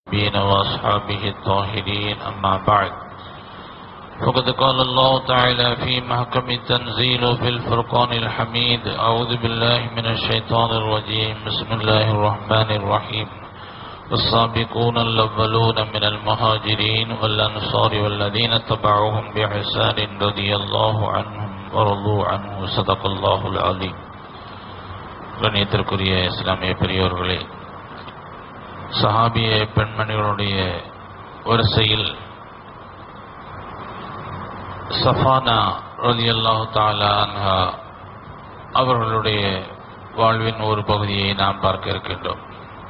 النبيين وأصحابه الطاهرين أما بعد فقد قال الله تعالى في محكم التنزيل في الفرقان الحميد أعوذ بالله من الشيطان الرجيم بسم الله الرحمن الرحيم والسابقون الأولون من المهاجرين والأنصار والذين اتبعوهم بإحسان رضي الله عنهم ورضوا عنه صدق الله العليم கண்ணியத்திற்குரிய இஸ்லாமிய பெரியோர்களே சஹாபிய பெண்மணிகளுடைய வரிசையில் சஃபானா ரலியல்லாஹு தாலா அன்ஹா அவர்களுடைய வாழ்வின் ஒரு பகுதியை நாம் பார்க்க இருக்கின்றோம்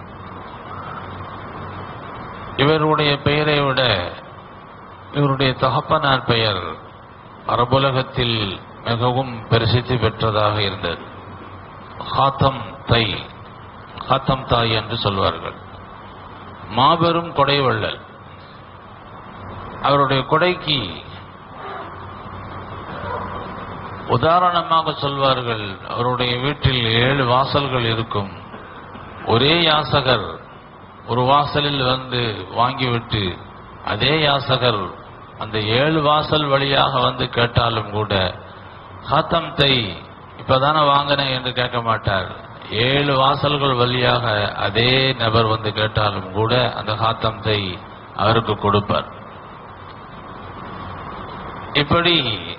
இவருடைய பெயரை விட இவருடைய தகப்பனார் பெயர் அரபுலகத்தில் மிகவும் பிரசித்தி பெற்றதாக இருந்தது ஹாத்தம் தை ஹாத்தம் தாய் என்று சொல்வார்கள் மாபெரும் கொடை வள்ளல் அவருடைய கொடைக்கு உதாரணமாக சொல்வார்கள் அவருடைய வீட்டில் ஏழு வாசல்கள் இருக்கும் ஒரே யாசகர் ஒரு வாசலில் வந்து வாங்கிவிட்டு அதே யாசகர் அந்த ஏழு வாசல் வழியாக வந்து கேட்டாலும் கூட ஹாத்தம் தை இப்பதானே வாங்கினேன் என்று கேட்க மாட்டார் ஏழு வாசல்கள் வழியாக அதே நபர் வந்து கேட்டாலும் கூட அந்த ஹாத்தம் தை அவருக்கு கொடுப்பார் இப்படி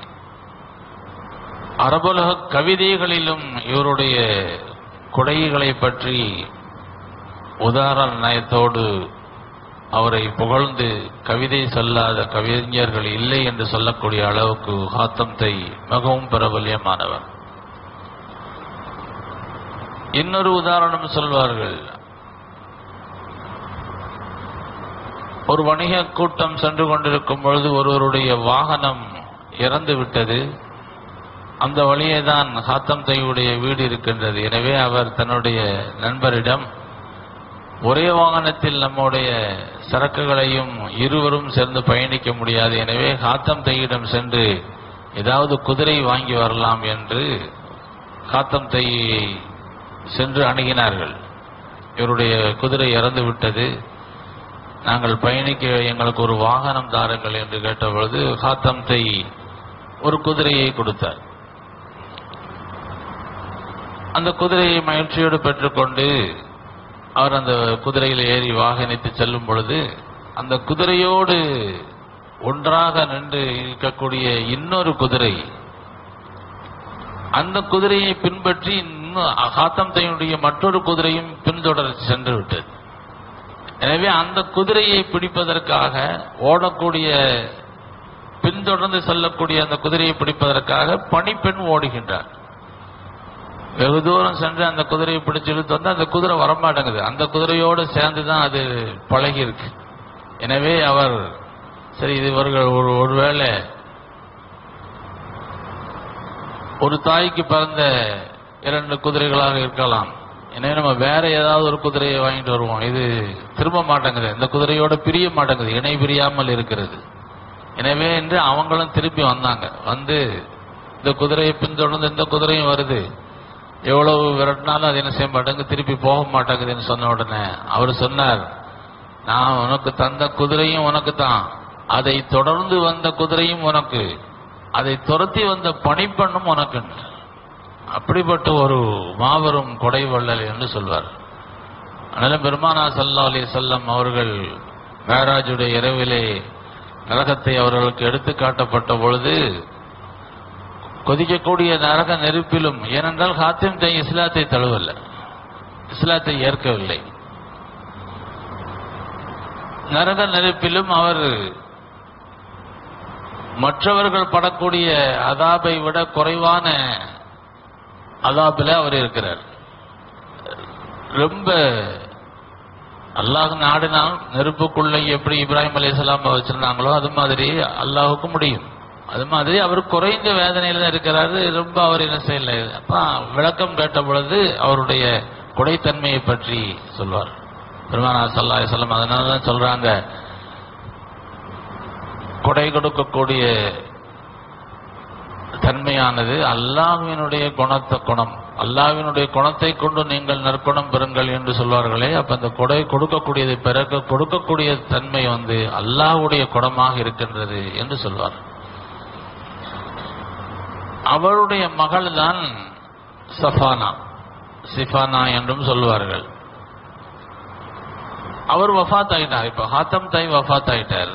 அரபுலக கவிதைகளிலும் இவருடைய கொடைகளை பற்றி உதாரண நயத்தோடு அவரை புகழ்ந்து கவிதை சொல்லாத கவிஞர்கள் இல்லை என்று சொல்லக்கூடிய அளவுக்கு ஹாத்தம் தை மிகவும் பிரபல்யமானவர் இன்னொரு உதாரணம் சொல்வார்கள் ஒரு வணிக கூட்டம் சென்று கொண்டிருக்கும் பொழுது ஒருவருடைய வாகனம் இறந்து விட்டது அந்த வழியே தான் ஹாத்தம் தையுடைய வீடு இருக்கின்றது எனவே அவர் தன்னுடைய நண்பரிடம் ஒரே வாகனத்தில் நம்முடைய சரக்குகளையும் இருவரும் சேர்ந்து பயணிக்க முடியாது எனவே ஹாத்தம் தையிடம் சென்று ஏதாவது குதிரை வாங்கி வரலாம் என்று ஹாத்தம் தையை சென்று அணுகினார்கள் இவருடைய குதிரை இறந்து விட்டது நாங்கள் பயணிக்க எங்களுக்கு ஒரு வாகனம் தாருங்கள் என்று கேட்டபொழுது ஹாத்தம் தை ஒரு குதிரையை கொடுத்தார் அந்த குதிரையை மகிழ்ச்சியோடு பெற்றுக்கொண்டு அவர் அந்த குதிரையில் ஏறி வாகனித்து செல்லும் பொழுது அந்த குதிரையோடு ஒன்றாக நின்று இருக்கக்கூடிய இன்னொரு குதிரை அந்த குதிரையை பின்பற்றி ஹாத்தம் தையுடைய மற்றொரு குதிரையும் பின்தொடர் சென்று விட்டது எனவே அந்த குதிரையை பிடிப்பதற்காக ஓடக்கூடிய பின்தொடர்ந்து செல்லக்கூடிய அந்த குதிரையை பிடிப்பதற்காக பணிப்பெண் ஓடுகின்றார் வெகு தூரம் சென்று அந்த குதிரையை பிடிச்சு இழுத்து வந்து அந்த குதிரை வரமாட்டேங்குது அந்த குதிரையோடு சேர்ந்து தான் அது பழகி இருக்கு எனவே அவர் சரி இது இவர்கள் ஒரு ஒருவேளை ஒரு தாய்க்கு பிறந்த இரண்டு குதிரைகளாக இருக்கலாம் எனவே நம்ம வேற ஏதாவது ஒரு குதிரையை வாங்கிட்டு வருவோம் இது திரும்ப மாட்டேங்குது இந்த குதிரையோட பிரிய மாட்டேங்குது இணை பிரியாமல் இருக்கிறது எனவே என்று அவங்களும் திருப்பி வந்தாங்க வந்து இந்த குதிரையை பின்தொடர்ந்து இந்த குதிரையும் வருது எவ்வளவு விரட்டினாலும் அது என்ன செய்ய மாட்டேங்குது திருப்பி போக மாட்டேங்குதுன்னு சொன்ன உடனே அவர் சொன்னார் நான் உனக்கு தந்த குதிரையும் உனக்கு தான் அதை தொடர்ந்து வந்த குதிரையும் உனக்கு அதை துரத்தி வந்த பணிப்பெண்ணும் உனக்கு அப்படிப்பட்ட ஒரு மாபெரும் கொடை வள்ளல் என்று சொல்வார் அதனால பெருமானா சல்லா அலி செல்லம் அவர்கள் மேராஜுடைய இரவிலே நரகத்தை அவர்களுக்கு எடுத்து காட்டப்பட்ட பொழுது கொதிக்கக்கூடிய நரக நெருப்பிலும் ஏனென்றால் ஹாத்திம் தை இஸ்லாத்தை தழுவல்ல இஸ்லாத்தை ஏற்கவில்லை நரக நெருப்பிலும் அவர் மற்றவர்கள் படக்கூடிய அதாபை விட குறைவான அதாபில் அவர் இருக்கிறார் ரொம்ப அல்லாஹ் நாடினால் நெருப்புக்குள்ள எப்படி இப்ராஹிம் அலிஸ்லாம் வச்சிருந்தாங்களோ அது மாதிரி அல்லாஹுக்கு முடியும் அது மாதிரி அவர் குறைந்த வேதனையில தான் இருக்கிறாரு ரொம்ப அவர் என்ன செய்யல அப்ப விளக்கம் கேட்ட பொழுது அவருடைய கொடைத்தன்மையை பற்றி சொல்வார் பெருமானா சல்லா சொல்லம் அதனால தான் சொல்றாங்க கொடை கொடுக்கக்கூடிய தன்மையானது அல்லாஹ்வினுடைய குணத்தை குணம் அல்லாஹ்வினுடைய குணத்தை கொண்டு நீங்கள் நற்குணம் பெறுங்கள் என்று சொல்வார்களே அப்ப அந்த கொடை கொடுக்கக்கூடியதை பிறகு கொடுக்கக்கூடிய தன்மை வந்து அல்லாஹ்வுடைய குணமாக இருக்கின்றது என்று சொல்வார் அவருடைய மகள் தான் சஃபானா சிஃபானா என்றும் சொல்வார்கள் அவர் வஃபாத் ஆயிட்டார் இப்ப ஹாத்தம் தை வஃபாத் ஆயிட்டார்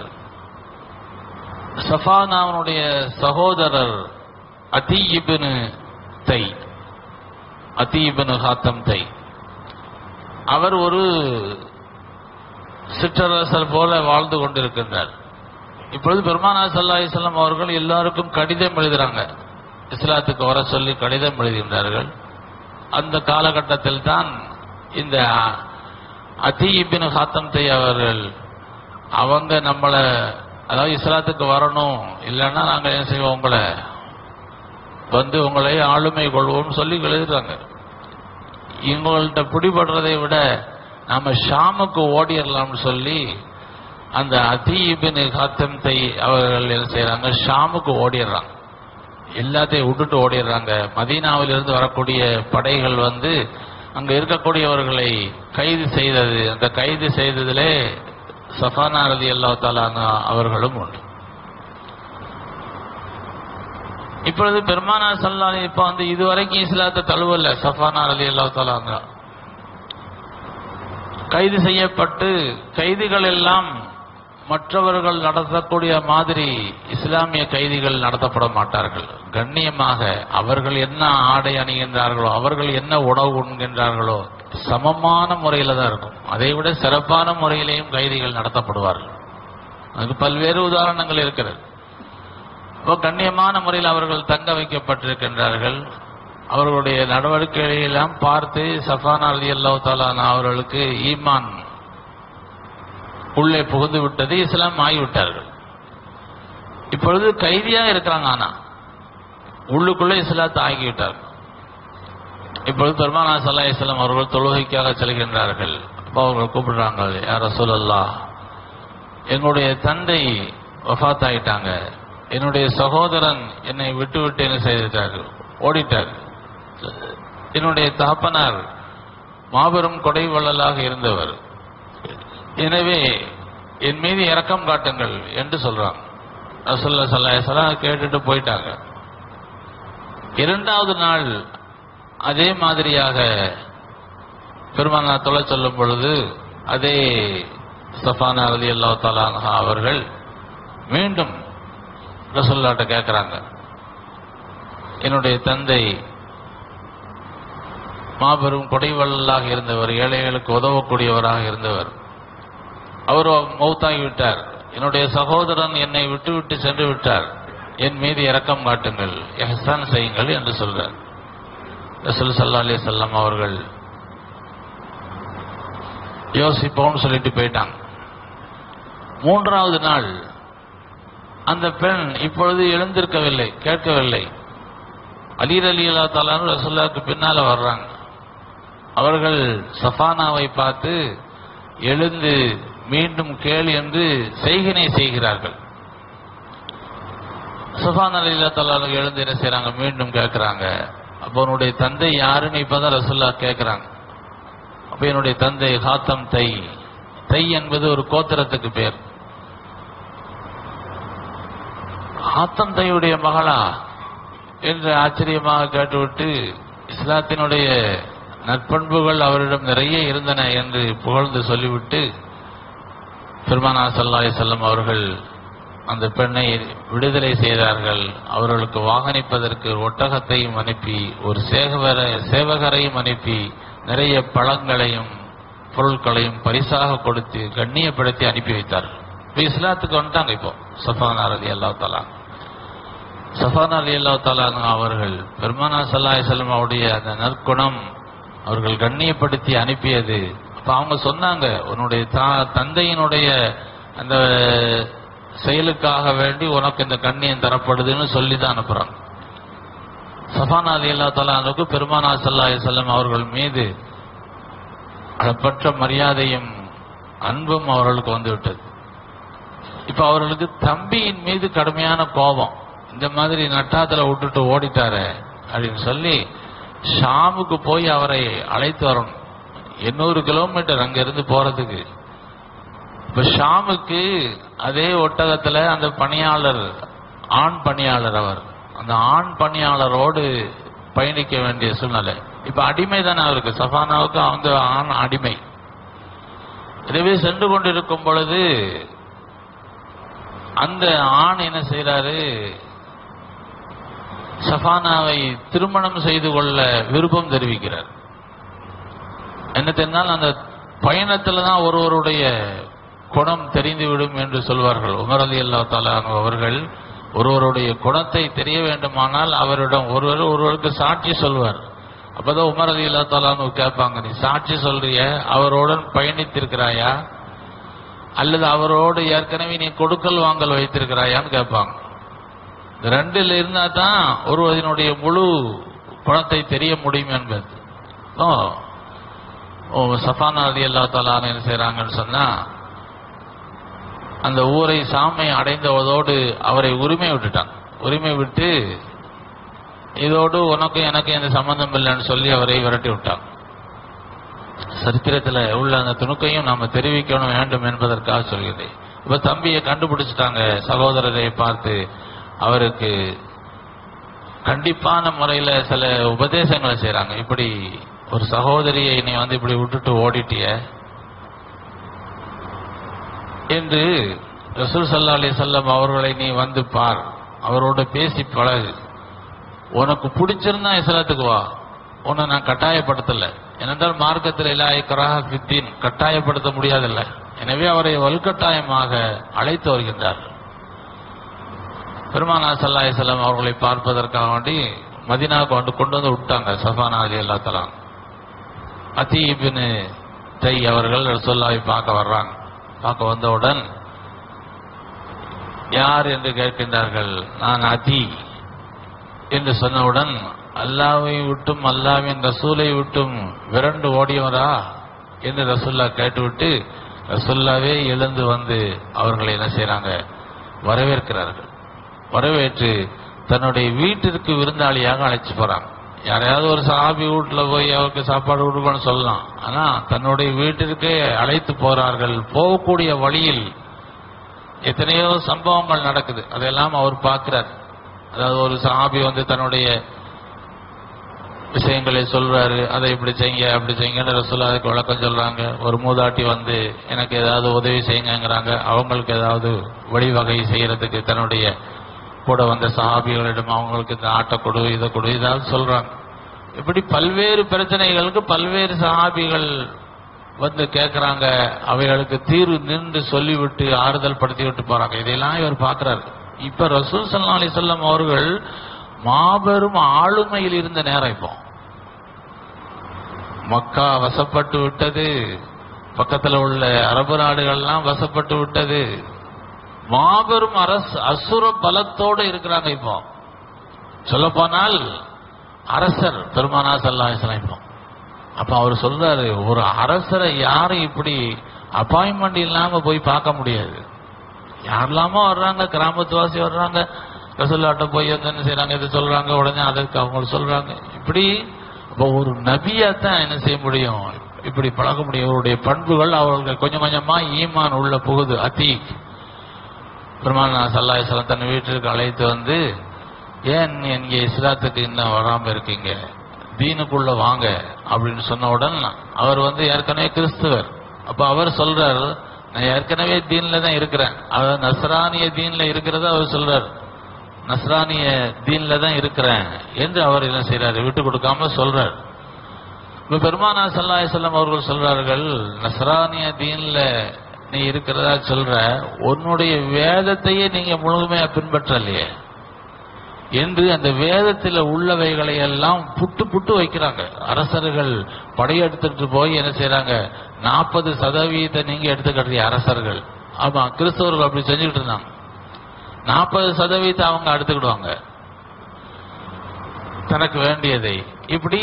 சஃபானாவுடைய சகோதரர் அதீபின் தை அதீபின் ஹாத்தம் தை அவர் ஒரு சிற்றரசர் போல வாழ்ந்து கொண்டிருக்கின்றார் இப்பொழுது பெருமானா சல்லா இஸ்லாம் அவர்கள் எல்லாருக்கும் கடிதம் எழுதுறாங்க இஸ்லாத்துக்கு வர சொல்லி கடிதம் எழுதுகின்றார்கள் அந்த காலகட்டத்தில் தான் இந்த அதீபின் ஹாத்தம் தை அவர்கள் அவங்க நம்மளை அதாவது இஸ்லாத்துக்கு வரணும் இல்லைன்னா நாங்க என்ன செய்வோம் உங்களை வந்து உங்களை ஆளுமை கொள்வோம்னு சொல்லி எழுதுறாங்க இவங்கள்ட்ட பிடிபடுறதை விட நாம ஷாமுக்கு ஓடிடலாம்னு சொல்லி அந்த அதீபின் ஹாத்தம் தை அவர்கள் என்ன செய்யறாங்க ஷாமுக்கு ஓடிடுறாங்க எல்லாத்தையும் விட்டுட்டு ஓடிடுறாங்க மதீனாவிலிருந்து வரக்கூடிய படைகள் வந்து அங்க இருக்கக்கூடியவர்களை கைது செய்தது அந்த கைது செய்ததிலே சஃபானா ரதி அல்லா தாலான அவர்களும் உண்டு இப்பொழுது பெருமானா சல்லாலி இப்ப வந்து இதுவரைக்கும் இஸ்லாத்தை தழுவல்ல சஃபானா ரதி அல்லா தாலாங்க கைது செய்யப்பட்டு கைதிகள் எல்லாம் மற்றவர்கள் நடத்தக்கூடிய மாதிரி இஸ்லாமிய கைதிகள் நடத்தப்பட மாட்டார்கள் கண்ணியமாக அவர்கள் என்ன ஆடை அணிகின்றார்களோ அவர்கள் என்ன உணவு உண்கின்றார்களோ சமமான முறையில தான் இருக்கும் அதை விட சிறப்பான முறையிலேயும் கைதிகள் நடத்தப்படுவார்கள் அதுக்கு பல்வேறு உதாரணங்கள் இருக்கிறது இப்போ கண்ணியமான முறையில் அவர்கள் தங்க வைக்கப்பட்டிருக்கின்றார்கள் அவர்களுடைய நடவடிக்கைகளை எல்லாம் பார்த்து சஃபானா அலி அல்லாஹ் தாலானா அவர்களுக்கு ஈமான் உள்ளே புகுந்து விட்டது இஸ்லாம் ஆகிவிட்டார்கள் இப்பொழுது கைதியா இருக்கிறாங்க ஆனா உள்ளுக்குள்ள இஸ்லாத்தை ஆகிவிட்டார்கள் இப்பொழுது பெருமானா சல்லா இஸ்லாம் அவர்கள் தொழுகைக்காக செல்கின்றார்கள் அப்போ அவர்கள் கூப்பிடுறாங்க யார சொல்லல்லா எங்களுடைய தந்தை வஃத் ஆயிட்டாங்க என்னுடைய சகோதரன் என்னை விட்டு விட்டு என்ன செய்துட்டார் ஓடிட்டார் என்னுடைய தகப்பனார் மாபெரும் கொடை வள்ளலாக இருந்தவர் எனவே என் மீது இரக்கம் காட்டுங்கள் என்று சொல்றாங்க ரசூல்லா சல்லாஹ் கேட்டுட்டு போயிட்டாங்க இரண்டாவது நாள் அதே மாதிரியாக பெருமானா தொலை சொல்லும் பொழுது அதே சஃபானா அலி அல்லா தாலான்ஹா அவர்கள் மீண்டும் ரசூல்லாட்ட கேட்கிறாங்க என்னுடைய தந்தை மாபெரும் கொடைவள்ளலாக இருந்தவர் ஏழைகளுக்கு உதவக்கூடியவராக இருந்தவர் அவர் மௌத்தாகி விட்டார் என்னுடைய சகோதரன் என்னை விட்டுவிட்டு சென்று விட்டார் என் மீது இரக்கம் காட்டுங்கள் எஹ்சான் செய்யுங்கள் என்று சொல்றார் ரசூல் சல்லா அலி சொல்லம் அவர்கள் யோசிப்போம்னு சொல்லிட்டு போயிட்டாங்க மூன்றாவது நாள் அந்த பெண் இப்பொழுது எழுந்திருக்கவில்லை கேட்கவில்லை அலீர் அலி அல்லா தாலான்னு ரசூல்லாவுக்கு பின்னால வர்றாங்க அவர்கள் சஃபானாவை பார்த்து எழுந்து மீண்டும் கேள் என்று செய்கினை செய்கிறார்கள் சஃபான் அலி அல்லா தாலா எழுந்து என்ன செய்றாங்க மீண்டும் கேட்கிறாங்க அப்போ உன்னுடைய தந்தை யாருன்னு இப்பதான் ரசூல்லா கேட்கிறாங்க அப்ப என்னுடைய தந்தை ஹாத்தம் தை தை என்பது ஒரு கோத்திரத்துக்கு பேர் ஹாத்தம் தையுடைய மகளா என்று ஆச்சரியமாக கேட்டுவிட்டு இஸ்லாத்தினுடைய நற்பண்புகள் அவரிடம் நிறைய இருந்தன என்று புகழ்ந்து சொல்லிவிட்டு பெருமானா சல்லாஹ் செல்லம் அவர்கள் அந்த பெண்ணை விடுதலை செய்தார்கள் அவர்களுக்கு வாகனிப்பதற்கு ஒட்டகத்தையும் அனுப்பி ஒரு சேகவர சேவகரையும் அனுப்பி நிறைய பழங்களையும் பொருட்களையும் பரிசாக கொடுத்து கண்ணியப்படுத்தி அனுப்பி வைத்தார்கள் இப்ப இஸ்லாத்துக்கு வந்துட்டாங்க இப்போ சஃபானார் அலி அல்லா தலா சஃபான் அலி அல்லா தலா அவர்கள் பெருமானா சல்லாஹ் செல்லம் அவருடைய அந்த நற்குணம் அவர்கள் கண்ணியப்படுத்தி அனுப்பியது அப்ப அவங்க சொன்னாங்க உன்னுடைய தா- தந்தையினுடைய அந்த செயலுக்காக வேண்டி உனக்கு இந்த கண்ணியம் தரப்படுதுன்னு சொல்லி தான் அனுப்புறாங்க சஃபான் அலி அல்லா தலானுக்கு பெருமானா சல்லாஹ் செல்லம் அவர்கள் மீது அளப்பற்ற மரியாதையும் அன்பும் அவர்களுக்கு வந்து விட்டது இப்ப அவர்களுக்கு தம்பியின் மீது கடுமையான கோபம் இந்த மாதிரி நட்டாத்துல விட்டுட்டு ஓடிட்டாரு அப்படின்னு சொல்லி ஷாமுக்கு போய் அவரை அழைத்து வரணும் எண்ணூறு கிலோமீட்டர் அங்க இருந்து போறதுக்கு இப்ப ஷாமுக்கு அதே ஒட்டகத்துல அந்த பணியாளர் ஆண் பணியாளர் அவர் அந்த ஆண் பணியாளரோடு பயணிக்க வேண்டிய சூழ்நிலை இப்ப அடிமை தானே அவருக்கு சஃபானாவுக்கு அந்த ஆண் அடிமை எனவே சென்று கொண்டிருக்கும் பொழுது அந்த ஆண் என்ன செய்யறாரு சஃபானாவை திருமணம் செய்து கொள்ள விருப்பம் தெரிவிக்கிறார் என்ன தெரிந்தால் அந்த பயணத்துல தான் ஒருவருடைய குணம் தெரிந்துவிடும் என்று சொல்வார்கள் உமர் அலி அல்லா அவர்கள் ஒருவருடைய குணத்தை தெரிய வேண்டுமானால் அவரிடம் ஒருவர் ஒருவருக்கு சாட்சி சொல்வார் அப்பதான் உமர் அலி அல்லா தாலான்னு கேட்பாங்க நீ சாட்சி சொல்றிய அவருடன் பயணித்திருக்கிறாயா அல்லது அவரோடு ஏற்கனவே நீ கொடுக்கல் வாங்கல் வைத்திருக்கிறாயான்னு கேட்பாங்க இந்த ரெண்டுல இருந்தா தான் ஒருவரினுடைய முழு குணத்தை தெரிய முடியும் என்பது ஓ, ஓ சஃபானா அலி அல்லா தாலான்னு என்ன செய்யறாங்கன்னு சொன்னா அந்த ஊரை சாமை அடைந்ததோடு அவரை உரிமை விட்டுட்டான் உரிமை விட்டு இதோடு உனக்கும் எனக்கும் எந்த சம்பந்தம் இல்லைன்னு சொல்லி அவரை விரட்டி விட்டான் சரித்திரத்துல உள்ள அந்த துணுக்கையும் நாம தெரிவிக்கணும் வேண்டும் என்பதற்காக சொல்கிறேன் இப்ப தம்பியை கண்டுபிடிச்சிட்டாங்க சகோதரரை பார்த்து அவருக்கு கண்டிப்பான முறையில சில உபதேசங்களை செய்றாங்க இப்படி ஒரு சகோதரியை நீ வந்து இப்படி விட்டுட்டு ஓடிட்டிய என்று ரசூல் சல்லா அலி செல்லம் அவர்களை நீ வந்து பார் அவரோட பேசி பழகு உனக்கு பிடிச்சிருந்தா இஸ்லாத்துக்கு வா உன்னை நான் கட்டாயப்படுத்தல ஏனென்றால் மார்க்கத்தில் இலாயக்கராக பித்தீன் கட்டாயப்படுத்த முடியாதில்ல எனவே அவரை வலுக்கட்டாயமாக அழைத்து வருகின்றார் பெருமானா சல்லா செல்லம் அவர்களை பார்ப்பதற்காக வேண்டி மதினாவுக்கு வந்து கொண்டு வந்து விட்டாங்க சஃபானா அலி அல்லா தலாம் அத்தீபின் தை அவர்கள் ரசோல்லாவை பார்க்க வர்றாங்க பார்க்க வந்தவுடன் யார் என்று கேட்கின்றார்கள் நான் அதி என்று சொன்னவுடன் அல்லாவை விட்டும் அல்லாவின் ரசூலை விட்டும் விரண்டு ஓடியவரா என்று ரசூல்லா கேட்டுவிட்டு ரசூல்லாவே எழுந்து வந்து அவர்களை என்ன செய்றாங்க வரவேற்கிறார்கள் வரவேற்று தன்னுடைய வீட்டிற்கு விருந்தாளியாக அழைச்சு போறாங்க யாரையாவது ஒரு சாபி வீட்டுல போய் அவருக்கு சாப்பாடு கொடுக்கணும்னு சொல்லலாம் ஆனா தன்னுடைய வீட்டிற்கே அழைத்து போறார்கள் போகக்கூடிய வழியில் எத்தனையோ சம்பவங்கள் நடக்குது அதெல்லாம் அவர் பார்க்கிறார் அதாவது ஒரு சாபி வந்து தன்னுடைய விஷயங்களை சொல்றாரு அதை இப்படி செய்யுங்க அப்படி செய்யுங்கன்னு ரசூலா அதுக்கு விளக்கம் சொல்றாங்க ஒரு மூதாட்டி வந்து எனக்கு ஏதாவது உதவி செய்யுங்கங்கிறாங்க அவங்களுக்கு ஏதாவது வழிவகை செய்யறதுக்கு தன்னுடைய கூட வந்த சஹாபிகளிடம் அவங்களுக்கு இந்த ஆட்டை கொடு இதை கொடு ஏதாவது சொல்றாங்க இப்படி பல்வேறு பிரச்சனைகளுக்கு பல்வேறு சஹாபிகள் வந்து கேட்கறாங்க அவைகளுக்கு தீர்வு நின்று சொல்லிவிட்டு ஆறுதல் படுத்தி விட்டு போறாங்க இதையெல்லாம் இவர் பார்க்கிறாரு இப்ப ரசூல் சல்லா அலிசல்லம் அவர்கள் மாபெரும் ஆளுமையில் இருந்த நேரம் இப்போ மக்கா வசப்பட்டு விட்டது பக்கத்துல உள்ள அரபு நாடுகள்லாம் வசப்பட்டு விட்டது மாபெரும் அரசு அசுர பலத்தோடு இருக்கிறாங்க இப்போ சொல்ல போனால் அரசர் பெருமானா சல்லா இப்போ அப்ப அவர் சொல்றாரு ஒரு அரசரை யாரும் இப்படி அப்பாயின்மெண்ட் இல்லாம போய் பார்க்க முடியாது யாரெல்லாமோ வர்றாங்க கிராமத்துவாசி வர்றாங்க ரசூல்லாட்ட போய் வந்து என்ன செய்றாங்க இது சொல்றாங்க உடனே அதற்கு அவங்க சொல்றாங்க இப்படி அப்ப ஒரு நபியா தான் என்ன செய்ய முடியும் இப்படி பழக முடியும் அவருடைய பண்புகள் அவர்கள் கொஞ்சம் கொஞ்சமா ஈமான் உள்ள புகுது அத்தீக் பெருமாள் சல்லாஹலம் தன் வீட்டிற்கு அழைத்து வந்து ஏன் இங்கே இஸ்லாத்துக்கு இன்னும் வராம இருக்கீங்க தீனுக்குள்ள வாங்க அப்படின்னு சொன்னவுடன் அவர் வந்து ஏற்கனவே கிறிஸ்துவர் அப்ப அவர் சொல்றார் நான் ஏற்கனவே தீன்ல தான் இருக்கிறேன் அவர் நஸ்ரானிய தீன்ல இருக்கிறத அவர் சொல்றார் நஸ்ரானிய தீன்ல தான் இருக்கிறேன் என்று அவர் என்ன செய்யறாரு விட்டு கொடுக்காம சொல்றார் இப்ப பெருமானா சல்லாஹ் செல்லம் அவர்கள் சொல்றார்கள் நஸ்ரானிய தீன்ல நீ இருக்கிறதா சொல்ற உன்னுடைய வேதத்தையே நீங்க முழுமையா பின்பற்றலையே என்று அந்த வேதத்தில் உள்ளவைகளை எல்லாம் புட்டு புட்டு வைக்கிறாங்க அரசர்கள் படையெடுத்துட்டு போய் என்ன செய்யறாங்க நாற்பது சதவீதத்தை நீங்க எடுத்துக்கிட்டீங்க அரசர்கள் ஆமா கிறிஸ்தவர்கள் அப்படி செஞ்சுக்கிட்டு இருந்தாங்க நாற்பது சதவீதத்தை அவங்க எடுத்துக்கிடுவாங்க தனக்கு வேண்டியதை இப்படி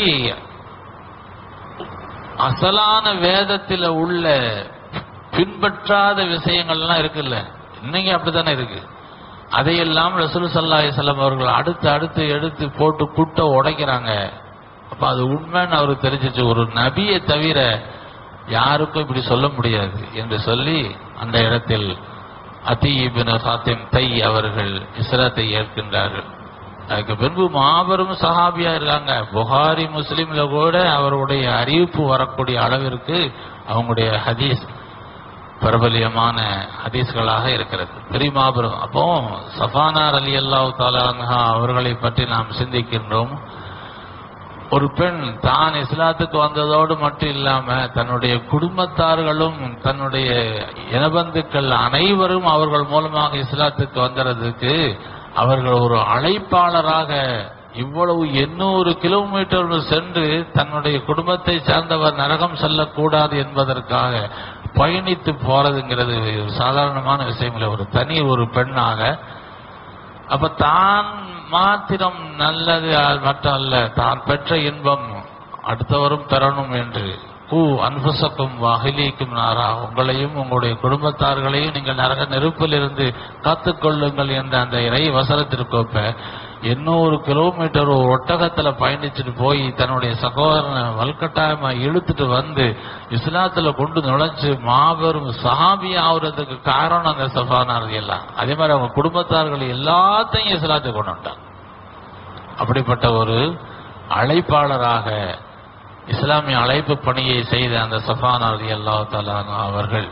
அசலான வேதத்தில் உள்ள பின்பற்றாத விஷயங்கள்லாம் இருக்குல்ல இன்னைக்கு அப்படித்தானே இருக்கு அதையெல்லாம் ரசூல் சல்லா அலிஸ்லாம் அவர்கள் அடுத்து அடுத்து எடுத்து போட்டு குட்ட உடைக்கிறாங்க அப்ப அது உண்மைன்னு அவருக்கு தெரிஞ்சிச்சு ஒரு நபியை தவிர யாருக்கும் இப்படி சொல்ல முடியாது என்று சொல்லி அந்த இடத்தில் அதி இபின் சாத்தியம் தை அவர்கள் இஸ்லாத்தை ஏற்கின்றார்கள் அதுக்கு பின்பு மாபெரும் சஹாபியா இருக்காங்க புகாரி முஸ்லிம்ல கூட அவருடைய அறிவிப்பு வரக்கூடிய அளவிற்கு அவங்களுடைய ஹதீஸ் பிரபலியமான ஹதீஸ்களாக இருக்கிறது பெரிய மாபெரும் அப்போ சஃபானார் அலி அல்லாஹ் தாலான்ஹா அவர்களை பற்றி நாம் சிந்திக்கின்றோம் ஒரு பெண் தான் இஸ்லாத்துக்கு வந்ததோடு மட்டும் இல்லாம தன்னுடைய குடும்பத்தார்களும் தன்னுடைய இனபந்துக்கள் அனைவரும் அவர்கள் மூலமாக இஸ்லாத்துக்கு வந்துறதுக்கு அவர்கள் ஒரு அழைப்பாளராக இவ்வளவு எண்ணூறு கிலோமீட்டர் சென்று தன்னுடைய குடும்பத்தை சார்ந்தவர் நரகம் செல்லக்கூடாது என்பதற்காக பயணித்து போறதுங்கிறது ஒரு சாதாரணமான விஷயம் இல்லை ஒரு தனி ஒரு பெண்ணாக அப்ப தான் மாத்திரம் நல்லது மட்டும் அல்ல தான் பெற்ற இன்பம் அடுத்தவரும் பெறணும் என்று கூ அன்புசக்கும் அகிலிக்கும் நாரா உங்களையும் உங்களுடைய குடும்பத்தார்களையும் நீங்கள் நரக நெருப்பிலிருந்து காத்துக்கொள்ளுங்கள் என்ற அந்த இறை வசனத்திற்கொப்ப எண்ணூறு கிலோமீட்டர் ஒரு ஒட்டகத்துல பயணிச்சுட்டு போய் தன்னுடைய சகோதரனை வல்கட்டாயமா இழுத்துட்டு வந்து இஸ்லாத்துல கொண்டு நுழைச்சு மாபெரும் சஹாபி ஆகுறதுக்கு காரணம் அந்த சஃபானார் எல்லாம் அதே மாதிரி அவங்க குடும்பத்தார்கள் எல்லாத்தையும் இஸ்லாத்துக்கு கொண்டு வந்துட்டாங்க அப்படிப்பட்ட ஒரு அழைப்பாளராக இஸ்லாமிய அழைப்பு பணியை செய்த அந்த சஃபானார் அல்லா அவர்கள்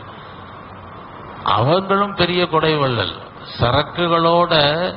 அவர்களும் பெரிய கொடைவள்ளல் சரக்குகளோட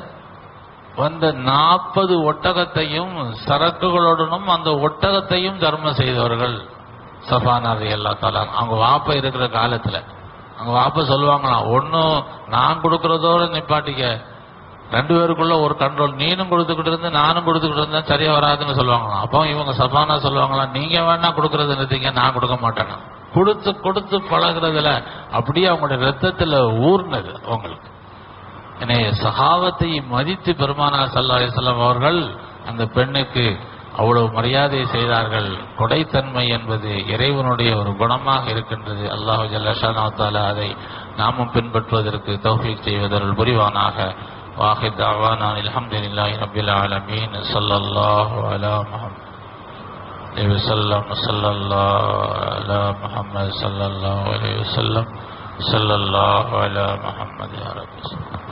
வந்த நாற்பது ஒட்டகத்தையும் சரக்குகளுடனும் அந்த ஒட்டகத்தையும் தர்மம் செய்தவர்கள் சஃபானார் அல்லா தாலா அவங்க வாப்ப இருக்கிற காலத்துல அவங்க வாப்ப சொல்லுவாங்களாம் ஒன்னும் நான் கொடுக்கறதோட நிப்பாட்டிக்க ரெண்டு பேருக்குள்ள ஒரு கண்ட்ரோல் நீனும் கொடுத்துக்கிட்டு இருந்து நானும் கொடுத்துக்கிட்டு இருந்தா சரியா வராதுன்னு சொல்லுவாங்களாம் அப்போ இவங்க சஃபானா சொல்லுவாங்களாம் நீங்க வேணா கொடுக்கறது நிறுத்தீங்க நான் கொடுக்க மாட்டேன் கொடுத்து கொடுத்து பழகுறதுல அப்படியே அவங்களுடைய ரத்தத்துல ஊர்னது அவங்களுக்கு எனவே சகாவத்தை மதித்து பெருமானா சல்லா அலிஸ்லாம் அவர்கள் அந்த பெண்ணுக்கு அவ்வளவு மரியாதை செய்தார்கள் கொடைத்தன்மை என்பது இறைவனுடைய ஒரு குணமாக இருக்கின்றது அல்லாஹு ஜல்லஷானா தாலா அதை நாமும் பின்பற்றுவதற்கு தௌஃபீக் செய்வதற்கு புரிவானாக واخر دعوانا الحمد لله رب العالمين صلى الله على محمد عليه وسلم صلى الله على محمد صلى الله عليه وسلم صلى الله على محمد يا رب